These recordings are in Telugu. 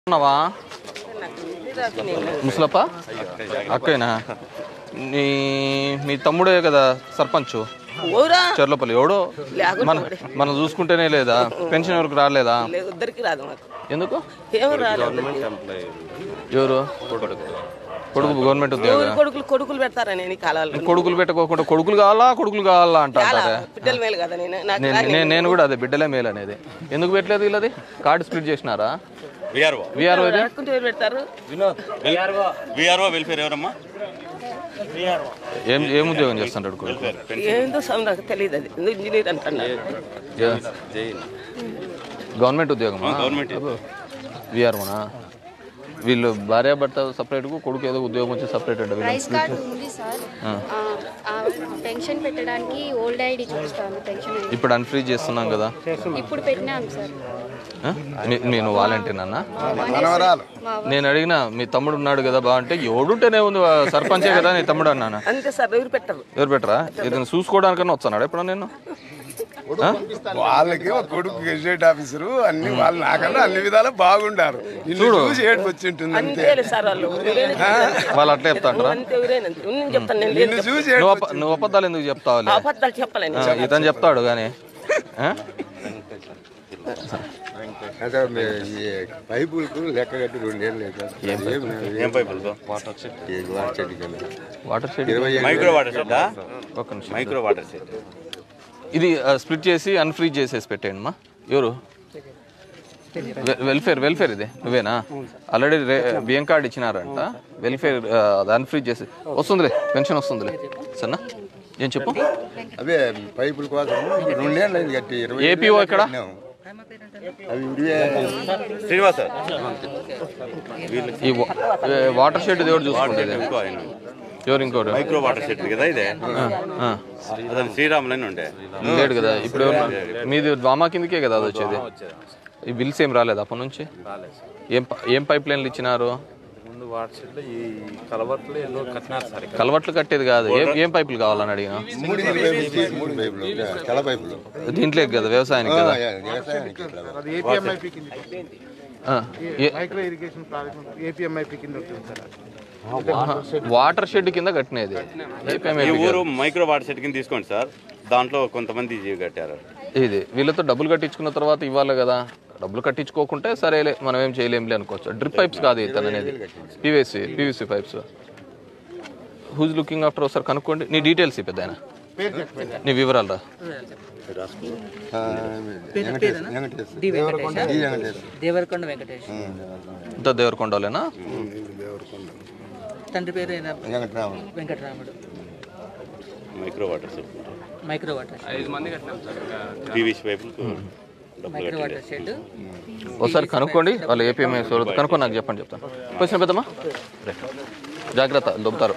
ఉన్నావా ముసలప్ప అక్కయ్యనా నీ మీ తమ్ముడే కదా సర్పంచ్ ఊరా చెర్లపల్లి ఎవడో లేకుంటే మన మనం చూసుకుంటేనే లేదా పెన్షన్ ఎవరికి రాలేదా లేదు ఇద్దరికి రాదు మాకు ఎందుకు ఏం రాలేదు ఎవరు కొడుకు గవర్నమెంట్ ఉద్యోగం ఎవరు కొడుకులు కొడుకులు పెడతారా నేను ఈ కాలాల్లో కొడుకులు పెట్టకోకుండా కొడుకులు కావాలా కొడుకులు కావాలా అంట చాలా అంటారే బిడ్డల మేలు కదా నేను నాకు నేను నేను- నేను కూడా అదే బిడ్డలే మేలు అనేది ఎందుకు పెట్టలేదు వీళ్ళది కార్డు స్ప్లిట్ చేసినారా విఆర్ఓ విఆర్ఓ పెట్టుకుంటే ఎవరు పెడతారు విఆర్ఓ వెల్ఫేర్ ఎవరమ్మా ఏం ఏం ఉద్యోగం చేస్తుంటాడు కొడుకు ఏందో సమ్ నాకు తెలియదు అది ఎందుకు ఇంజనీర్ అంటున్నారు గవర్నమెంట్ ఉద్యోగం గవర్నమెంట్ విఆర్ఓనా వీళ్ళు భార్య భర్త సపరేట్ కొడుకు ఏదో ఉద్యోగం వచ్చి సపరేట్ అంట వీళ్ళు రైస్ కార్డ్ ఉంది సార్ ఆ, ఆ, పెన్షన్ పెట్టడానికి ఓల్డ్ ఐడి చూస్తాను పెన్షన్ ఐడి ఇప్పుడు అన్ఫ్రీ చేస్తున్నాం కదా ఇప్పుడు పెట్టినాను సార్ ఆ? మీ- నేను వాలంటీర్ అన్న మనవరాలు నేను అడిగిన మీ తమ్ముడు ఉన్నాడు కదా బా అంటే ఎవడుంటేనే ఉంది వా- సర్పంచే కదా నీ తమ్ముడు అన్నాను అంతే సార్ ఎవరు పెట్టరు ఎవరు పెట్టరా ఇతను చూసుకోవడానికన్నా వచ్చాడు ఎప్పుడు నేను ఆ? వాళ్ళకి ఒక కొడుకు గెజిటెడ్ ఆఫీసరు అన్ని వాళ్ళు నాకన్నా అన్ని విధాలు బాగుండారు నిన్ను చూసి ఏడుపు వచ్చి ఉంటుంది అంతే అంతే సార్ వాళ్ళు ఎవరైనా చెప్తారు. వాళ్ళు అట్లా చెప్తాంటారా అంతే ఎవరైనా అంతే. నేను చెప్తాను నేను లేదు నిన్ను చూసి నువ్వు అప్ప- నువ్వు అబద్ధాలు ఎందుకు చెప్తావులే అబద్ధాలు చెప్పలేను ఆ, ఇతను చెప్తాడు కానీ ఆ? అదే మీ ఈ పైపులకు లెక్క కట్టి రెండేళ్ళు లేదు ఏం పైపులతో వాటర్ చెట్టుకి వాటర్ షెడ్ మైక్రో వాటర్ షెడ్డా ఒక్క నిమిషం మైక్రో వాటర్ షెడ్ ఇది స్ప్లిట్ చేసి అన్ఫ్రీ చేసేసి పెట్టేయండి మా ఎవరు వె- వెల్ఫేర్ వెల్ఫేర్ ఇది నువ్వేనా ఆల్రెడీ బియ్యం కార్డు ఇచ్చినారంట వెల్ఫేర్ అది అన్ఫ్రీ చేసి వస్తుందిలే పెన్షన్ వస్తుందిలే సరేనా ఏం చెప్పు అవే పైపుల కోసం రెండేళ్ళు అయింది కట్టి ఇరవై ఏపీఓ ఎక్కడ అవి విడివే శ్రీనివాస్ సార్ ఈ వా- ఏ, వాటర్ షెడ్ ఎవరు చూసుకుంటుంది ఇంకో ఆయన ఎవరు ఇంకోరు మైక్రో వాటర్ షెడ్ కదా ఇదే ఆ, అదే శ్రీరాములని ఉండే లేడు కదా ఇప్పుడు ఎవరు మీది వామా కిందకే కదా అది వచ్చేది ఈ బిల్స్ ఏం రాలేదు అప్పటి నుంచి ఏం ప- ఏం పైప్ లైన్లు ఇచ్చినారు ముందు వాటర్ షెడ్ ఈ కలవట్లు ఏదో కట్టినారు సార్ ఇక్కడ. కలవట్లు కట్టేది కాదు ఏం ఏం పైపులు కావాలని అడిగిన మూడు పైపులు మూడు పైపులు తెల్ల పైపులు దీంట్లోకి కదా వ్యవసాయానికి కదా వ్యవసాయానికి ఇట్లా. అది ఏపీఎంఐపి కింద ఆ, ఏ- మైక్రో ఇరిగేషన్ ప్రాజెక్ట్ ఏపీఎంఐపి కింద ఉంటుంది సార్ అది. ఆహా, వాటర్ షెడ్ కింద కట్టినది ఏపీఎంఐ ఈ ఊరు మైక్రో వాటర్ షెడ్ కింద తీసుకోండి సార్ దాంట్లో కొంతమంది జీవి కట్టారు ఇది వీళ్ళతో డబ్బులు కట్టించుకున్న తర్వాత ఇవ్వాలి కదా డబ్బులు కట్టించుకోకుంటే సరేలే మనం ఏం చేయలేంలే అనుకోవచ్చు డ్రిప్ పైప్స్ కాదు ఇతను అనేది PVC PVC pipes who's looking after ఒకసారి కనుక్కోండి నీ డీటెయిల్స్ పెద్ద నీ వివరాలు రా ఆ, వెంకటేష్ వెంకటేష్ డి వెంకటేష్ దేవరకొండ వెంకటేష్ ఇంత దేవరకొండలేనా తండ్రి పేరు ఏనా? Venkataraman Venkataramudu micro watershed micro water PVC పైపులకు డబ్బులు మైక్రో కట్టారు వాటర్ షెడ్ ఒకసారి కనుక్కోండి వాళ్ళు ఏపీఎంఐ కనుక్కొని నాకు చెప్పండి చెప్తాను క్వశ్చన్ పెద్దమ్మా రైట్ జాగ్రత్త దొబ్బుతారు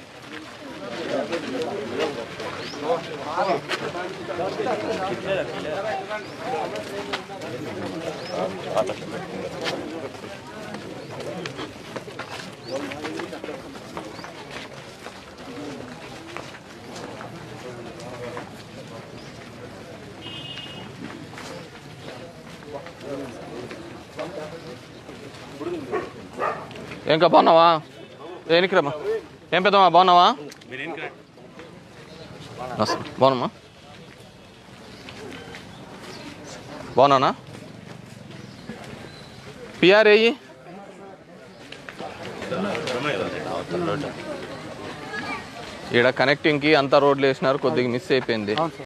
ఏంకా బాగున్నావా దేనికి రమ్మా ఏం పెద్దమ్మా బాగున్నావా నమస్తే. బాగున్నామ్మా బాగున్నానా పిఆర్ ఏయి ఈడ కనెక్టింగ్కి అంతా రోడ్లు వేసినారు కొద్దిగా మిస్ అయిపోయింది